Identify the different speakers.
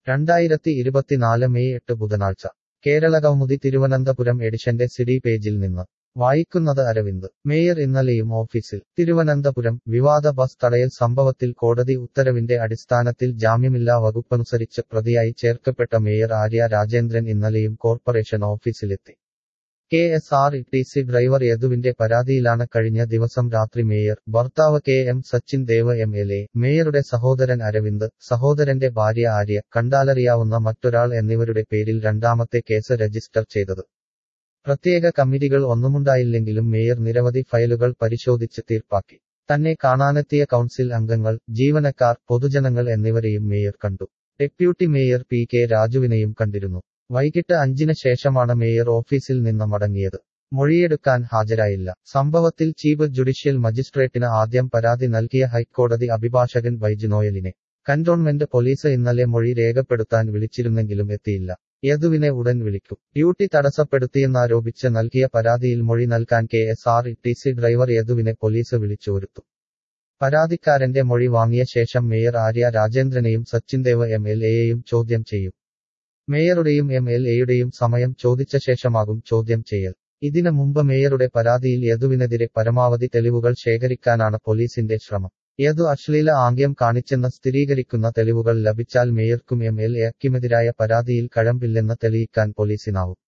Speaker 1: രണ്ടായിരത്തി ഇരുപത്തിനാല് മെയ് എട്ട് ബുധനാഴ്ച കേരളകൗമുദി തിരുവനന്തപുരം എഡിഷന്റെ സിഡി പേജിൽ നിന്ന് വായിക്കുന്നത് അരവിന്ദ് മേയർ ഇന്നലെയും ഓഫീസിൽ തിരുവനന്തപുരം വിവാദ ബസ് തടയൽ സംഭവത്തിൽ കോടതി ഉത്തരവിന്റെ അടിസ്ഥാനത്തിൽ ജാമ്യമില്ലാ വകുപ്പനുസരിച്ച് പ്രതിയായി ചേർക്കപ്പെട്ട മേയർ ആര്യ രാജേന്ദ്രൻ ഇന്നലെയും കോർപ്പറേഷൻ ഓഫീസിലെത്തി K S R E T C driver യദുവിന്റെ പരാതിയിലാണ് കഴിഞ്ഞ ദിവസം രാത്രി മേയർ ഭർത്താവ് K M Sachin Dev M L A മേയറുടെ സഹോദരൻ അരവിന്ദ് സഹോദരന്റെ ഭാര്യ ആര്യ കണ്ടാലറിയാവുന്ന മറ്റൊരാൾ എന്നിവരുടെ പേരിൽ രണ്ടാമത്തെ കേസ് രജിസ്റ്റർ ചെയ്തത് പ്രത്യേക കമ്മിറ്റികൾ ഒന്നുമുണ്ടായില്ലെങ്കിലും മേയർ നിരവധി ഫയലുകൾ പരിശോധിച്ച് തീർപ്പാക്കി തന്നെ കാണാനെത്തിയ കൗൺസിൽ അംഗങ്ങൾ ജീവനക്കാർ പൊതുജനങ്ങൾ എന്നിവരെയും മേയർ കണ്ടു ഡെപ്യൂട്ടി മേയർ പി കെ രാജുവിനെയും കണ്ടിരുന്നു വൈകിട്ട് അഞ്ചിന് ശേഷമാണ് മേയർ ഓഫീസിൽ നിന്ന് മടങ്ങിയത് മൊഴിയെടുക്കാൻ ഹാജരായില്ല സംഭവത്തിൽ ചീഫ് ജുഡീഷ്യൽ മജിസ്ട്രേറ്റിന് ആദ്യം പരാതി നൽകിയ ഹൈക്കോടതി അഭിഭാഷകൻ ബൈജുനോയലിനെ കന്റോൺമെന്റ് പോലീസ് ഇന്നലെ മൊഴി രേഖപ്പെടുത്താൻ വിളിച്ചിരുന്നെങ്കിലും എത്തിയില്ല യദുവിനെ ഉടൻ വിളിക്കും ഡ്യൂട്ടി തടസ്സപ്പെടുത്തിയെന്നാരോപിച്ച് നൽകിയ പരാതിയിൽ മൊഴി നൽകാൻ K S R E T C driver യദുവിനെ പോലീസ് വിളിച്ചു വരുത്തും പരാതിക്കാരന്റെ മൊഴി വാങ്ങിയ ശേഷം മേയർ ആര്യ രാജേന്ദ്രനെയും സച്ചിൻ ദേവ് എം എൽ എയെയും ചോദ്യം ചെയ്യും മേയറുടെയും എം എൽ എയുടെയും സമയം ചോദിച്ച ശേഷമാകും ചോദ്യം ചെയ്യൽ ഇതിനു മുമ്പ് മേയറുടെ പരാതിയിൽ യദുവിനെതിരെ പരമാവധി തെളിവുകൾ ശേഖരിക്കാനാണ് പോലീസിന്റെ ശ്രമം യദു അശ്ലീല ആംഗ്യം കാണിച്ചെന്ന് സ്ഥിരീകരിക്കുന്ന തെളിവുകൾ ലഭിച്ചാൽ മേയർക്കും എം എൽ എക്കുമെതിരായ പരാതിയിൽ കഴമ്പില്ലെന്ന് തെളിയിക്കാൻ പോലീസിനാവും